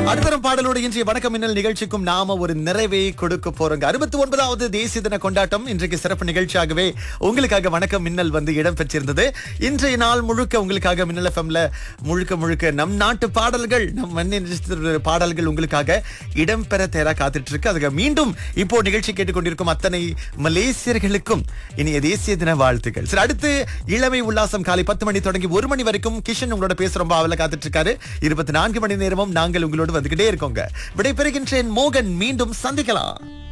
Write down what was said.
அடுத்தரம் பாடலோடு இன்றைய வணக்கம் மின்னல் நிகழ்ச்சிக்கும் நாம ஒரு நிறைவை கொடுக்க போறோங்க அறுபத்தி ஒன்பதாவது தேசிய தின கொண்டாட்டம் இன்றைக்கு சிறப்பு நிகழ்ச்சியாகவே உங்களுக்காக வணக்கம் மின்னல் வந்து இடம் பெற்றிருந்தது இன்றைய நாள் முழுக்க உங்களுக்காக மின்னல் எஃப்எம்ல முழுக்க முழுக்க நம் நாட்டு பாடல்கள் நம் மண்ணின் பாடல்கள் உங்களுக்காக இடம்பெற தயாரா காத்துட்டு இருக்கு அதுக்கு மீண்டும் இப்போ நிகழ்ச்சி கேட்டுக்கொண்டிருக்கும் அத்தனை மலேசியர்களுக்கும் இனிய தேசிய தின வாழ்த்துக்கள் சரி அடுத்து இளமை உல்லாசம் காலை பத்து மணி தொடங்கி ஒரு மணி வரைக்கும் கிஷன் உங்களோட பேச ரொம்ப ஆவல காத்துட்டு இருக்காரு இருபத்தி நான்கு மணி நேரமும் நாங்கள் உங்களோடு வந்துகிட்டே இருக்கோங்க விடைபெறுகின்றேன் மோகன் மீண்டும் சந்திக்கலாம்